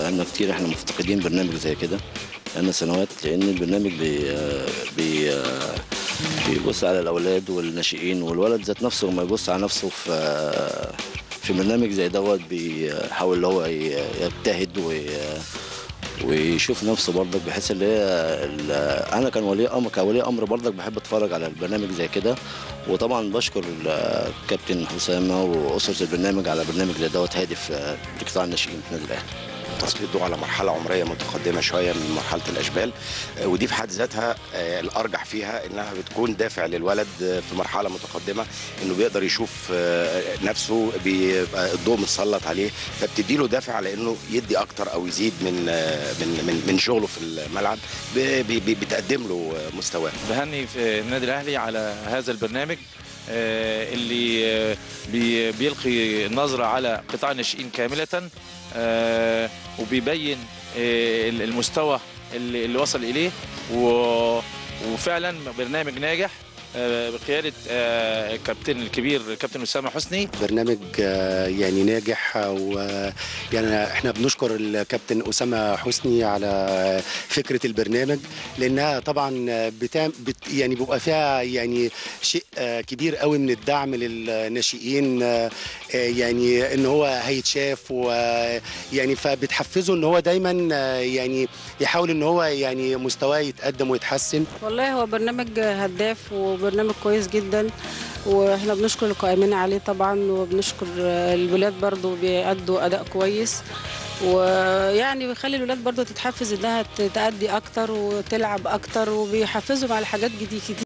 بقالنا كتير احنا مفتقدين برنامج زي كده بقالنا سنوات لان البرنامج بي آه، بي آه، بيبص على الاولاد والناشئين والولد ذات نفسه لما يبص على نفسه في آه، في برنامج زي دوت بيحاول اللي هو ي- يجتهد وي ويشوف نفسه برضك بحيث اللي هي ال- انا كان ولي امر كولي امر برضك بحب اتفرج على البرنامج زي كده وطبعا بشكر الكابتن حسامه واسره البرنامج على برنامج زي دوت هادف لقطاع الناشئين في النادي الاهلي تسليط الضوء على مرحله عمريه متقدمه شويه من مرحله الاشبال آه، ودي في حد ذاتها آه، الارجح فيها انها بتكون دافع للولد آه، في مرحله متقدمه انه بيقدر يشوف آه، نفسه بيبقى الضوء متسلط عليه فبتدي له دافع على انه يدي اكتر او يزيد من آه، من من, من شغله في الملعب ب- ب- ب- بتقدم له آه، مستواه بهني في النادي الاهلي على هذا البرنامج آه، اللي آه، بي- بيلقي نظره على قطاع الناشئين كامله آه، وبيبين آه، المستوى اللي اللي وصل اليه و- وفعلا برنامج ناجح آه، بقياده آه، الكابتن الكبير كابتن اسامه حسني برنامج آه، يعني ناجح ويعني احنا بنشكر الكابتن اسامه حسني على فكره البرنامج لانها طبعا بتعم بت يعني بيبقى فيها يعني شيء آه، كبير قوي من الدعم للناشئين آه، آه، يعني ان هو هيتشاف ويعني فبتحفزه ان هو دايما آه، يعني يحاول ان هو يعني مستواه يتقدم ويتحسن والله هو برنامج هداف وبرنامج كويس جدا واحنا بنشكر القائمين عليه طبعا وبنشكر الولاد برضو بيأدوا أداء كويس ويعني بيخلي الولاد برضو تتحفز انها تأدي اكتر وتلعب اكتر وبيحفزهم على حاجات جديد